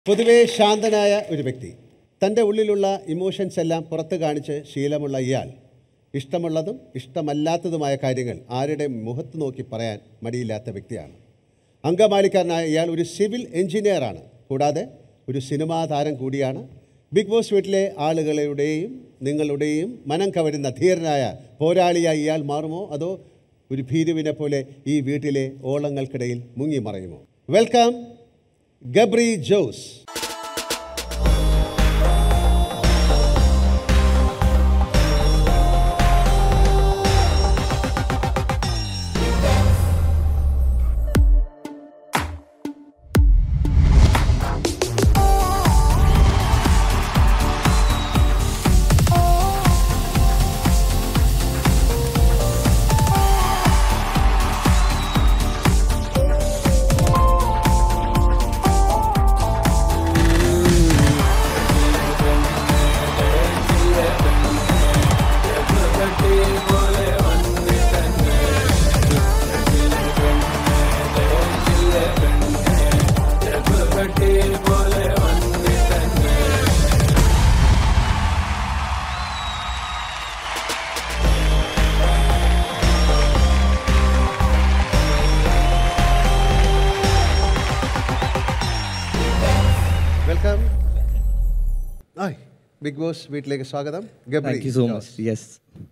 പൊതുവേ ശാന്തനായ ഒരു വ്യക്തി തൻ്റെ ഉള്ളിലുള്ള ഇമോഷൻസ് എല്ലാം പുറത്ത് കാണിച്ച് ശീലമുള്ള ഇയാൾ ഇഷ്ടമുള്ളതും ഇഷ്ടമല്ലാത്തതുമായ കാര്യങ്ങൾ ആരുടെ മുഖത്ത് നോക്കി പറയാൻ മടിയില്ലാത്ത വ്യക്തിയാണ് അങ്കമാലിക്കാരനായ ഇയാൾ ഒരു സിവിൽ എഞ്ചിനീയറാണ് കൂടാതെ ഒരു സിനിമാ താരം കൂടിയാണ് ബിഗ് ബോസ് വീട്ടിലെ ആളുകളുടെയും നിങ്ങളുടെയും മനം കവരുന്ന ധീരനായ പോരാളിയായി ഇയാൾ മാറുമോ അതോ ഒരു ഭീരുവിനെ പോലെ ഈ വീട്ടിലെ ഓളങ്ങൾക്കിടയിൽ മുങ്ങി മറയുമോ വെൽക്കം ഗബ്രി ജോസ് വെൽക്കം ആയ് ബിഗ് ബോസ് വീട്ടിലേക്ക് സ്വാഗതം Gabri thank you so much yes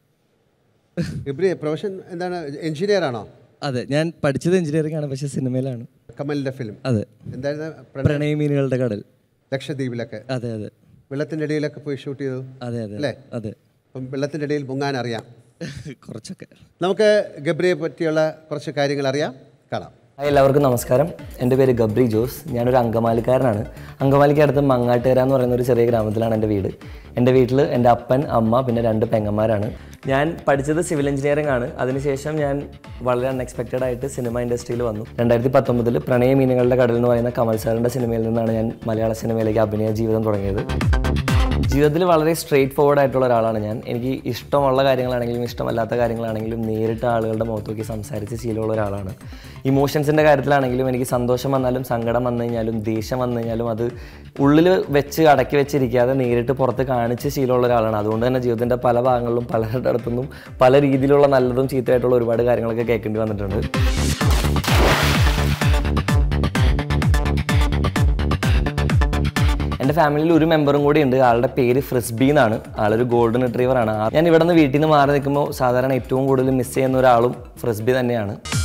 Gabri profession എന്താണ് എഞ്ചിനീയർ ആണോ അതെ ഞാൻ പഠിച്ചത് എഞ്ചിനീയറിംഗ് ആണ് പക്ഷെ സിനിമയിലാണ് കമലിൻ്റെ ഫിലിം അതെ എന്തായിരുന്നു പ്രണ- പ്രണയ മീനുകളുടെ കടൽ ലക്ഷദ്വീപിലൊക്കെ അതെ അതെ വെള്ളത്തിൻ്റെ ഇടയിലൊക്കെ പോയി ഷൂട്ട് ചെയ്തു അതെ അതെ അല്ലേ? അതെ അപ്പം വെള്ളത്തിൻ്റെ ഇടയിൽ മുങ്ങാൻ അറിയാം കുറച്ചൊക്കെ നമുക്ക് ഗബ്രിയെ പറ്റിയുള്ള കുറച്ച് കാര്യങ്ങൾ അറിയാം കാണാം ഹായ് എല്ലാവർക്കും നമസ്കാരം എൻ്റെ പേര് ഗബ്രി ജോസ് ഞാനൊരു അങ്കമാലിക്കാരനാണ് അങ്കമാലിക്ക് അടുത്ത് മങ്ങാട്ടുകര എന്ന് പറയുന്ന ഒരു ചെറിയ ഗ്രാമത്തിലാണ് എൻ്റെ വീട് എൻ്റെ വീട്ടിൽ എൻ്റെ അപ്പൻ അമ്മ പിന്നെ രണ്ട് പെങ്ങന്മാരാണ് ഞാൻ പഠിച്ചത് സിവിൽ എഞ്ചിനീയറിംഗ് ആണ് അതിനുശേഷം ഞാൻ വളരെ അൺഎക്സ്പെക്റ്റഡ് ആയിട്ട് സിനിമ ഇൻഡസ്ട്രിയിൽ വന്നു രണ്ടായിരത്തി പത്തൊമ്പതിൽ പ്രണയ മീനുകളുടെ കടൽ എന്ന് പറയുന്ന കമൽ സാറിൻ്റെ സിനിമയിൽ നിന്നാണ് ഞാൻ മലയാള സിനിമയിലേക്ക് അഭിനയ ജീവിതം തുടങ്ങിയത് ജീവിതത്തിൽ വളരെ സ്ട്രെയിറ്റ് ഫോർവേഡ് ആയിട്ടുള്ള ഒരാളാണ് ഞാൻ എനിക്ക് ഇഷ്ടമുള്ള കാര്യങ്ങളാണെങ്കിലും ഇഷ്ടമല്ലാത്ത കാര്യങ്ങളാണെങ്കിലും നേരിട്ട് ആളുകളുടെ മുഖത്ത് നോക്കി സംസാരിച്ച് ശീലമുള്ള ഒരാളാണ് ഇമോഷൻസിൻ്റെ കാര്യത്തിലാണെങ്കിലും എനിക്ക് സന്തോഷം വന്നാലും സങ്കടം വന്നു കഴിഞ്ഞാലും ദേഷ്യം വന്നു കഴിഞ്ഞാലും അത് ഉള്ളിൽ വെച്ച് അടക്കി വെച്ചിരിക്കാതെ നേരിട്ട് പുറത്ത് കാണിച്ച് ശീലമുള്ള ഒരാളാണ് അതുകൊണ്ട് തന്നെ ജീവിതത്തിൻ്റെ പല ഭാഗങ്ങളിലും പലരുടെ അടുത്തുനിന്നും പല രീതിയിലുള്ള നല്ലതും ചീത്തയായിട്ടുള്ള ഒരുപാട് കാര്യങ്ങളൊക്കെ കേൾക്കേണ്ടി വന്നിട്ടുണ്ട് എൻ്റെ ഫാമിലിയിൽ ഒരു മെമ്പറും കൂടി ഉണ്ട് ആളുടെ പേര് ഫ്രിസ്ബി എന്നാണ് ആളൊരു ഗോൾഡൻ റിട്രീവർ ആണ് ആ- ഞാൻ ഇവിടെ നിന്ന് വീട്ടിൽ നിന്ന് മാറി നിൽക്കുമ്പോൾ സാധാരണ ഏറ്റവും കൂടുതൽ മിസ് ചെയ്യുന്ന ഒരാളും ഫ്രിസ്ബി തന്നെയാണ്